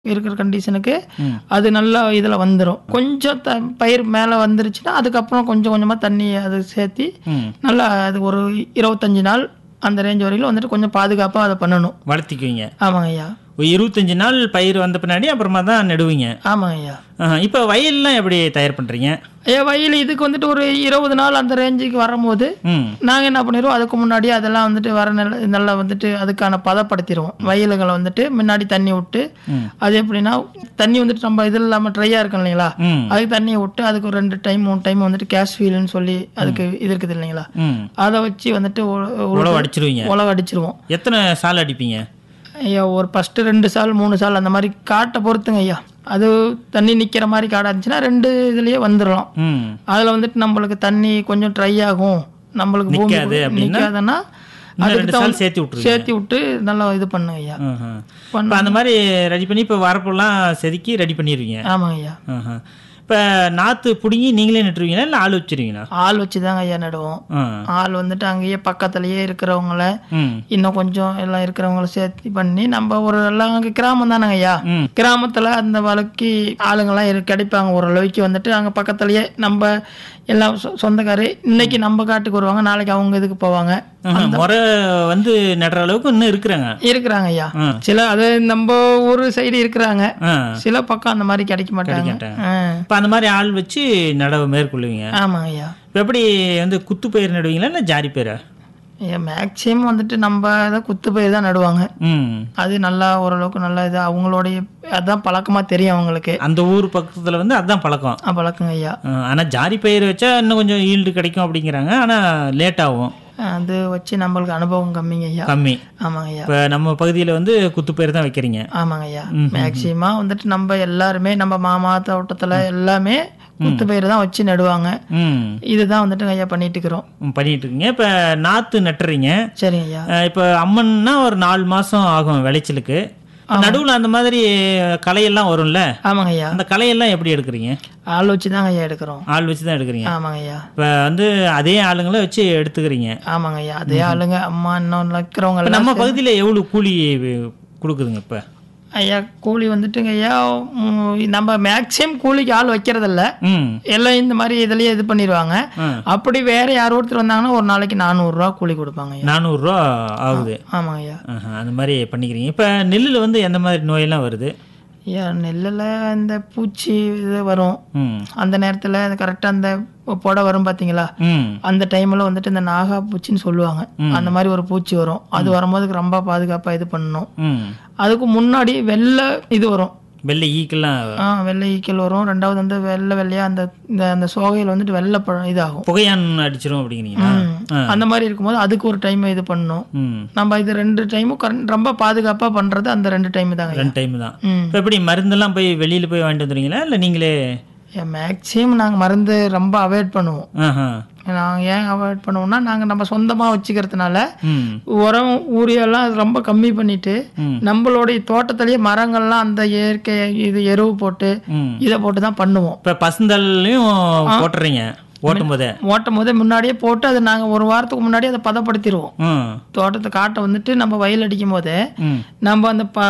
இருக்கிற கண்டிஷனுக்கு அது நல்லா இதில் வந்துடும் கொஞ்சம் த பயிர் மேலே வந்துருச்சுன்னா அதுக்கப்புறம் கொஞ்சம் கொஞ்சமாக தண்ணி அது சேர்த்தி ம் நல்லா அது ஒரு இருபத்தஞ்சி நாள் அந்த ரேஞ்ச் வரையிலும் வந்துட்டு கொஞ்சம் பாதுகாப்பாக அதை பண்ணணும் வளர்த்திக்குவீங்க ஆமாங்க ஐயா ஒரு இருபத்தஞ்சு நாள் பயிர் வந்த பின்னாடி அப்புறமா தான் நடுவீங்க ஆமாங்க ஐயா ஆஹா, இப்போ வயல்லாம் எப்படி தயார் பண்ணுறீங்க ஐயா வயல் இதுக்கு வந்துட்டு ஒரு இருபது நாள் அந்த ரேஞ்சுக்கு வரும்போது ம் நாங்கள் என்ன பண்ணிடுவோம் அதுக்கு முன்னாடி அதெல்லாம் வந்துட்டு வர நல்ல நல்லா வந்துட்டு அதுக்கான பதப்படுத்திடுவோம் வயலுகளை வந்துட்டு முன்னாடி தண்ணி விட்டு ம். அது எப்படின்னா தண்ணி வந்துட்டு நம்ம இது இல்லாமல் ட்ரையாக இருக்கும் இல்லைங்களா ம் அதுக்கு தண்ணியை விட்டு அதுக்கு ஒரு ரெண்டு டைம் மூணு டைம் வந்துட்டு கேஸ் ஃபீல்னு சொல்லி அதுக்கு இது இருக்குது இல்லைங்களா ம் அதை வச்சு வந்துட்டு உ- உ- உழவு அடிச்சிருவீங்க உழவு அடிச்சிருவோம் எத்தனை சால் அடிப்பீங்க ஐயா ஒரு ஃபஸ்ட்டு ரெண்டு சால் மூணு சால் அந்த மாதிரி காட்டை பொறுத்துங்க ஐயா அது தண்ணி நிற்கிற மாதிரி காடாக இருந்துச்சுன்னா ரெண்டு இதுலேயே வந்துடலாம் ம் அதில் வந்துட்டு நம்மளுக்கு தண்ணி கொஞ்சம் ட்ரை ஆகும் நம்மளுக்கு பூமி நிக்காது அப்படின்னா? நிற்காதுன்னா இன்னும் அதுக்கு ரெண்டு தகுந்த- சால் சேர்த்து விட்ருங்க சேர்த்து விட்டு நல்லா இது பண்ணுங்க ஐயா ஆஹா. இப்போ அந்த மாதிரி ரெடி பண்ணி இப்போ வரப்பெல்லாம் செதுக்கி ரெடி பண்ணிடுவீங்க ஆமாங்க ஐயா ஆஹா. இப்போ நாற்று பிடுங்கி நீங்களே நட்டுருவீங்களா இல்லை ஆள் வச்சிருவீங்களா ஆள் வச்சு தாங்க ஐயா நடுவோம் ஆ ஆள் வந்துட்டு அங்கேயே பக்கத்துலயே இருக்கிறவங்கள ம் இன்னும் கொஞ்சம் எல்லாம் இருக்கிறவங்கள சேர்த்து பண்ணி நம்ம ஒரு எல்லாம் அங்கே கிராமம் தானங்க ஐயா ம். கிராமத்துல அந்த வழக்கு ஆளுங்கெல்லாம் இரு- கிடைப்பாங்க ஓரளவுக்கு வந்துட்டு அங்கே பக்கத்துலயே நம்ம எல்லாம் சொ- சொந்தக்காரு இன்னைக்கு நம்ம காட்டுக்கு வருவாங்க நாளைக்கு அவங்க இதுக்கு போவாங்க ஆஹா. முறை வந்து நடுற அளவுக்கு இன்னும் இருக்கிறாங்க இருக்கிறாங்க ஐயா ஆ. சில அது நம்ம ஊர் சைடு இருக்கிறாங்க ஆ சில பக்கம் அந்த மாதிரி கிடைக்க மாட்டாங்க மாட்டாங்க. ஆ. இப்போ அந்த மாதிரி ஆள் வச்சு நடவு மேற்கொள்ளுவீங்க ஆமாங்க ஐயா இப்போ எப்படி வந்து குத்து பயிர் நடுவீங்களா இல்லை ஜாரி பயிரா ஐயா மேக்சிமம் வந்துட்டு நம்ம இதை குத்து பயிர் தான் நடுவாங்க ம் அது நல்லா ஓரளவுக்கு நல்லா இது அவங்களுடைய அதான் பழக்கமா தெரியும் அவங்களுக்கு அந்த ஊர் பக்கத்தில் வந்து அதுதான் பழக்கம் ஆ, பழக்கங்க ஐயா ஆனால் ஜாரி பயிர் வச்சா இன்னும் கொஞ்சம் ஈல்டு கிடைக்கும் அப்படிங்கிறாங்க ஆனால் லேட் ஆகும் அது வச்சு நம்மளுக்கு அனுபவம் கம்மிங்க ஐயா கம்மி ஆமாங்க ஐயா இப்போ நம்ம பகுதியில் வந்து குத்து பயிர் தான் வைக்கிறீங்க ஆமாங்க ஐயா மேக்சிமம் வந்துட்டு நம்ம எல்லாருமே நம்ம மாமா தோட்டத்துல எல்லாமே குத்து பயிர் தான் வச்சு நடுவாங்க ம் இதுதான் வந்துட்டு ஐயா பண்ணிட்டு இருக்கிறோம் ம், பண்ணிட்டு இருக்கீங்க இப்போ நாற்று நட்டுறீங்க சரிங்க ஐயா அஹ், இப்போ அம்மன்னா ஒரு நாலு மாதம் ஆகும் விளைச்சலுக்கு நடுவில் அந்த மாதிரி களையெல்லாம் வரும்ல ஆமாங்க ஐயா அந்த களையெல்லாம் எப்படி எடுக்கிறீங்க ஆள் வச்சு தாங்க ஐயா எடுக்கிறோம் ஆள் வச்சு தான் எடுக்கிறீங்க ஆமாங்க ஐயா இப்போ வந்து அதே ஆளுங்களை வச்சு எடுத்துக்கிறீங்க ஆமாங்க ஐயா அதே ஆளுங்க அம்மா இன்னும் இருக்கிறவங்க இப்போ நம்ம பகுதியில் எவ்வளோ கூலி வே- கொடுக்குதுங்க இப்போ ஐயா கூலி வந்துட்டுங்க ஐயா ம், நம்ம மேக்சிமம் கூலிக்கு ஆள் வைக்கிறதில்ல ம் எல்லாம் இந்த மாதிரி இதுலயே இது பண்ணிடுவாங்க ஆ. அப்படி வேற யார் ஒருத்தர் வந்தாங்கன்னா ஒரு நாளைக்கு நானூறுரூவா கூலி கொடுப்பாங்க ஐயா நானூறுரூவா ஆகுது ஆமாங்க ஐயா ஆஹா, அந்த மாதிரி பண்ணிக்கிறீங்க இப்போ நெல்லில் வந்து எந்த மாதிரி நோயெல்லாம் வருது ஐயா நெல்லில் இந்த பூச்சி இது வரும் ம் அந்த நேரத்தில் கரெக்டாக அந்த புடை வரும் பார்த்தீங்களா ம் அந்த டைமில் வந்துட்டு இந்த நாகா பூச்சின்னு சொல்லுவாங்க அந்த மாதிரி ஒரு பூச்சி வரும் அது வரும்போது ரொம்ப பாதுகாப்பாக இது பண்ணணும் ம் அதுக்கு முன்னாடி வெள்ளை இது வரும் வெள்ளை ஈக்கெல்லாம் ஆ வெள்ளை ஈக்கள் வரும் ரெண்டாவது வந்து வெள்ளை வெள்ளையா அந்த இந்த அந்த சோகையில் வந்துட்டு வெள்ளை பழம் இதாகும் புகையான் அடிச்சிரும் அப்படிங்கிறீங்களா ம். அந்த மாதிரி இருக்கும்போது அதுக்கு ஒரு டைம் இது பண்ணணும் ம் நம்ம இது ரெண்டு டைமும் கரெக்ட் ரொம்ப பாதுகாப்பாக பண்ணுறது அந்த ரெண்டு டைம் தாங்க ரெண்டு டைம் தான் ம் இப்போ எப்படி மருந்தெல்லாம் போய் வெளியில் போய் வாங்கிட்டு வந்துடுவீங்களா இல்லை நீங்களே மேக்ஸிமம் நாங்கள் மருந்து ரொம்ப அவாய்ட் பண்ணுவோம் ஆஹா நாங்கள் ஏன் அவாய்ட் பண்ணுவோம்னா நாங்கள் நம்ம சொந்தமாக வச்சுக்கிறதுனால ம் உரம் ஊரியெல்லாம் அது ரொம்ப கம்மி பண்ணிட்டு ம். நம்மளுடைய தோட்டத்திலேயே மரங்கள்லாம் அந்த இயற்கை இது எருவு போட்டு ம் இதை போட்டு தான் பண்ணுவோம் இப்போ பசுந்தல்லையும் போட்டுறீங்க ஓட்டும் போதே ஓட்டும் போதே முன்னாடியே போட்டு அதை நாங்கள் ஒரு வாரத்துக்கு முன்னாடி அதை பதப்படுத்திடுவோம் ம் தோட்டத்தை காட்டை வந்துட்டு நம்ம வயல் அடிக்கும் போதே ம் நம்ம அந்த ப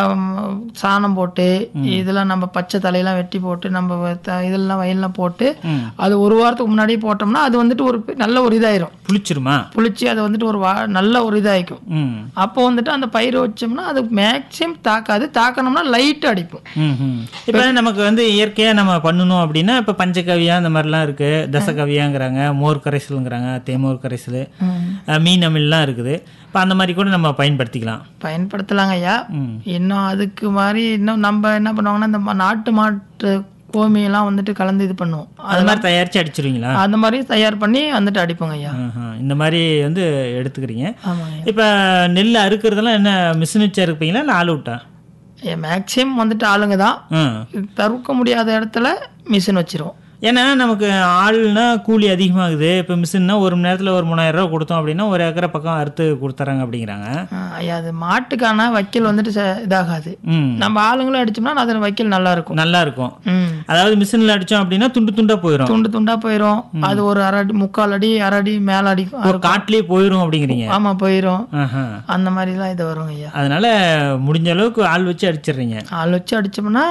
சாணம் போட்டு இதெல்லாம் நம்ம பச்சை தலையெல்லாம் வெட்டி போட்டு நம்ம வ- த- இதெல்லாம் வயல்லாம் போட்டு ம் அது ஒரு வாரத்துக்கு முன்னாடியே போட்டோம்னா அது வந்துட்டு ஒரு பெ- நல்ல ஒரு இதாயிரும் புளிச்சிருமா புளிச்சு அது வந்துட்டு ஒரு வா நல்ல ஒரு இதாயிக்கும் ம் அப்போ வந்துட்டு அந்த பயிர் வச்சோம்னா அது மேக்சிமம் தாக்காது தாக்கணும்னா லைட் அடிப்போம் ம் ம் இப்போ நமக்கு வந்து இயற்கையாக நம்ம பண்ணணும் அப்படின்னா இப்போ பஞ்சகவியா அந்த மாதிரிலாம் இருக்குது தசகவியாங்கிறாங்க மோர் கரைசலுங்கிறாங்க தேமோர் கரைசல் அஹ், மீன் அமில்லாம் இருக்குது இப்போ அந்த மாதிரி கூட நம்ம பயன்படுத்திக்கலாம் பயன்படுத்தலாங்க ஐயா ம் இன்னும் அதுக்கு மாதிரி இன்னும் நம்ம என்ன பண்ணுவாங்கன்னா இந்த ம- நாட்டு மாட்டு கோமியெல்லாம் வந்துட்டு கலந்து இது பண்ணுவோம் அது மாதிரி தயாரித்து அடிச்சிருவீங்களா அந்த மாதிரி தயார் பண்ணி வந்துட்டு அடிப்போங்க ஐயா ஆஹா. இந்த மாதிரி வந்து எடுத்துக்கிறீங்க ஆமாங்க ஐயா. இப்போ நெல் அறுக்கிறதெல்லாம் என்ன மிஷின் வச்சு அறுப்பீங்களா இல்லை ஆள் விட்டா ஐயா மேக்சிமம் வந்துட்டு ஆளுங்க தான் ம் தவிர்க்க முடியாத இடத்துல மிஷின் வச்சிருவோம் ஏன்னா நமக்கு ஆள்னா கூலி அதிகமாகுது இப்போ மிஷின்னா ஒரு மணி நேரத்தில் ஒரு மூணாயிரம் ரூபா கொடுத்தோம் அப்படின்னா ஒரு ஏக்கரை பக்கம் அறுத்து கொடுத்துறாங்க அப்படிங்கிறாங்க ஆ, ஐயா அது மாட்டுக்கான வைக்கல் வந்துட்டு ச- இதாகாது ம் நம்ம ஆளுங்களும் அடிச்சோம்னா அது வைக்கல் நல்லா இருக்கும் நல்லா இருக்கும் ம் அதாவது மிஷினில் அடித்தோம் அப்படின்னா துண்டு துண்டாக போயிடும் துண்டு துண்டா போயிரும் அது ஒரு அரை அடி முக்கால் அடி அரை அடி மேல அடி ஒரு காட்டிலேயே போயிடும் அப்படிங்கிறீங்க ஆமா போயிரும் ஆஹா அந்த மாதிரிலாம் இது வருங்க ஐயா அதனால முடிஞ்ச அளவுக்கு ஆள் வச்சு அடிச்சிடுறீங்க ஆள் வச்சு அடிச்சோம்னா